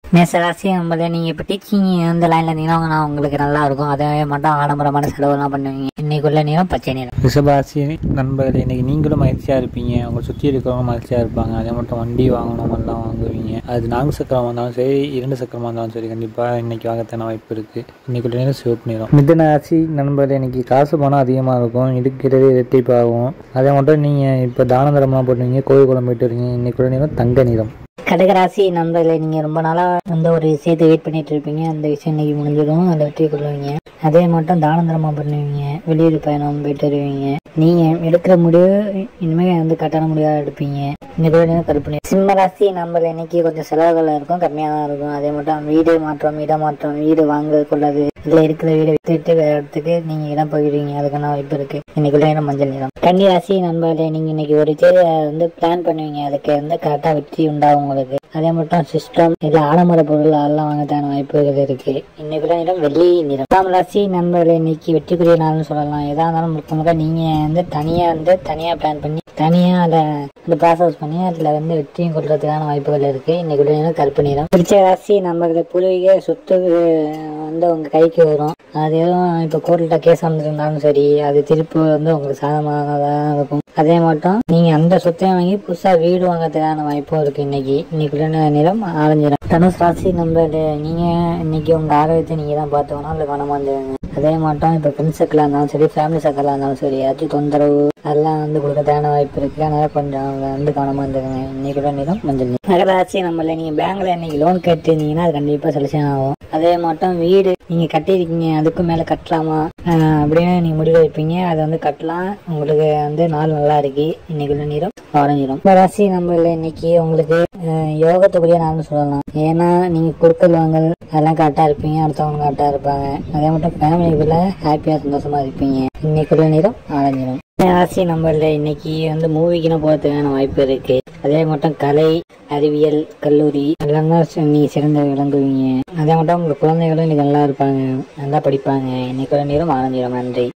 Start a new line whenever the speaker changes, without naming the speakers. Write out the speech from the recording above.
மேசராசி நம்மள நீங்கள் இப்போ டீச்சிங் அந்த லைனில் இருந்தீங்கன்னா உங்களுக்கு நல்லா இருக்கும் அதே மட்டும் ஆடம்பரமான செலவுலாம் பண்ணுவீங்க இன்னைக்குள்ள நேரம் பச்சை நேரம்
ரிஷபராசி நண்பர்களே இன்னைக்கு நீங்களும் மகிழ்ச்சியாக இருப்பீங்க உங்களை சுற்றி இருக்கிறவங்க மகிழ்ச்சியாக இருப்பாங்க அதே மட்டும் வண்டி வாங்கணும் எல்லாம் வாங்குவீங்க அது நான்கு சக்கரம் வந்தாலும் சரி இரண்டு சக்கரமாக இருந்தாலும் சரி கண்டிப்பாக இன்னைக்கு வாங்கத்தான வாய்ப்பு இருக்குது இன்னைக்குள்ள நேரம் சிவப்பு நேரம் மிதன ராசி நண்பர்களே இன்னைக்கு காசு பணம் அதிகமாக இருக்கும் இருக்கிறது இரட்டிப்பாகும் அதே மட்டும் நீங்கள் இப்போ தான தரமாக போட்டுவீங்க கோயில் குளம் போயிட்டு வரீங்க இன்னைக்குள்ள நேரம் தங்க நிறம்
கடகராசி நண்பர்களே நீங்கள் ரொம்ப நாளாக வந்து ஒரு விஷயத்தை வெயிட் பண்ணிட்டு இருப்பீங்க அந்த விஷயம் இன்னைக்கு முடிஞ்சிடும் அதை வெற்றி கொள்வீங்க அதே மட்டும் தானந்தரமாக பண்ணுவீங்க வெளியூர் பயணம் போயிட்டு வருவீங்க நீங்கள் எடுக்கிற முடிவு இனிமேல் வந்து கட்டண முடியாத எடுப்பீங்க இன்னைக்கு நேரம் கற்பனை சிம்ம ராசி நண்பர்கள் இன்னைக்கு கொஞ்சம் செலவுகள் இருக்கும் கம்மியாக தான் இருக்கும் அதே மட்டும் வீடு மாற்றம் இடம் மாற்றம் வீடு வாங்குறது கொள்ளது இதில் இருக்கிற வீடை வித்துட்டு வேற இடத்துக்கு நீங்கள் இடம் போயிடுவீங்க அதுக்கான வாய்ப்பு இருக்கு இன்னைக்குள்ள நேரம் மஞ்சள் நிறம் கன்னி ராசி நண்பர்களே நீங்கள் இன்னைக்கு ஒரு செயலை வந்து பிளான் பண்ணுவீங்க அதுக்கு வந்து கரெக்டாக வெற்றி உண்டாகும் உங்களுக்கு அதே மட்டும் சிஸ்டம் இல்லை ஆடம்பர பொருள் அதெல்லாம் வாங்கத்தான வாய்ப்புகள் இருக்கு இன்னைக்குள்ள நிறம் வெள்ளி நிறம் பத்தாம் ராசி நண்பர்களே இன்னைக்கு வெற்றிக்குரிய நாள்னு சொல்லலாம் எதா இருந்தாலும் முழுக்க முழுக்க நீங்கள் வந்து தனியாக வந்து தனியாக பிளான் பண்ணி தனியாக அதை வந்து ப்ராசஸ் பண்ணி அதில் வந்து வெற்றியும் கொள்றதுக்கான வாய்ப்புகள் இருக்கு இன்னைக்குள்ள நேரம் கருப்பு நிறம் பிடிச்ச ராசி நம்மளுக்கு பூர்வீக சொத்து வந்து உங்க கைக்கு வரும் அது எதுவும் இப்போ கோர்ட்டில் கேஸ் வந்திருந்தாலும் சரி அது திருப்பி வந்து உங்களுக்கு சாதகமானதாக இருக்கும் அதே மட்டும் நீங்க அந்த சொத்தையும் வாங்கி புதுசா வீடு வாங்கறதுக்கான வாய்ப்பும் இருக்கு இன்னைக்கு இன்னைக்குள்ள நிறம் ஆரஞ்சிடும் தனுஷ் ராசி நண்பர்களே நீங்க இன்னைக்கு உங்க ஆரோக்கியத்தை நீங்க தான் பார்த்துக்கணும் இல்லை கவனமா இருந்துருங்க அதே மட்டும் இப்போ ஃப்ரெண்ட்ஸ் சர்க்கிளாக இருந்தாலும் சரி ஃபேமிலி சர்க்கிளாக இருந்தாலும் சரி ஏதாச்சும் தொந்தரவு அதெல்லாம் வந்து கொடுக்கறதுக்கான வாய்ப்பு இருக்கு அதனால கொஞ்சம் அவங்க வந்து கவனமா இருந்துக்கங்க இன்னைக்குள்ள நிறம் மஞ்சள் நிறம் நகராட்சி நம்மள நீங்க பேங்க்ல இன்னைக்கு லோன் கட்டிருந்தீங்கன்னா அது கண்டிப்பா சொல்யூஷன் ஆகும் அதே மட்டும் வீடு நீங்க கட்டியிருக்கீங்க அதுக்கும் மேல கட்டலாமா ஆஹ் அப்படின்னு நீங்க முடிவு வைப்பீங்க அதை வந்து கட்டலாம் உங்களுக்கு வந்து நாள் நல்லா இருக்கு இன்னைக்குள்ள நிறம் ஆரஞ்சிடும் ராசி நம்மள இன்னைக்கு உங்களுக்கு ஆஹ் யோகத்துக்குரிய நாள்னு சொல்லலாம் ஏன்னா நீங்க கொடுக்கல் வாங்கல் அதெல்லாம் கரெக்டா இருப்பீங்க அடுத்தவங்க கரெக்டா இருப்பாங்க அதே மட்டும் ஃபேமிலிக்குள்ள ஹாப்பியா சந்தோஷமா இருப்பீங்க இன்னைக்குள்ள நிறம் ஆரஞ்சிடும் ராசி நம்மள இன்னைக்கு வந்து மூவிக்குன்னு போகிறதுக்கான வாய்ப்பு இருக்கு அதே மட்டும் கலை அறிவியல் கல்லூரி எல்லாம் தான் நீ சிறந்து விளங்குவீங்க அதே மட்டும் உங்க குழந்தைகளும் இன்னைக்கு நல்லா இருப்பாங்க நல்லா படிப்பாங்க இன்னைக்கு நேரம் ஆரஞ்சிடும் நன்றி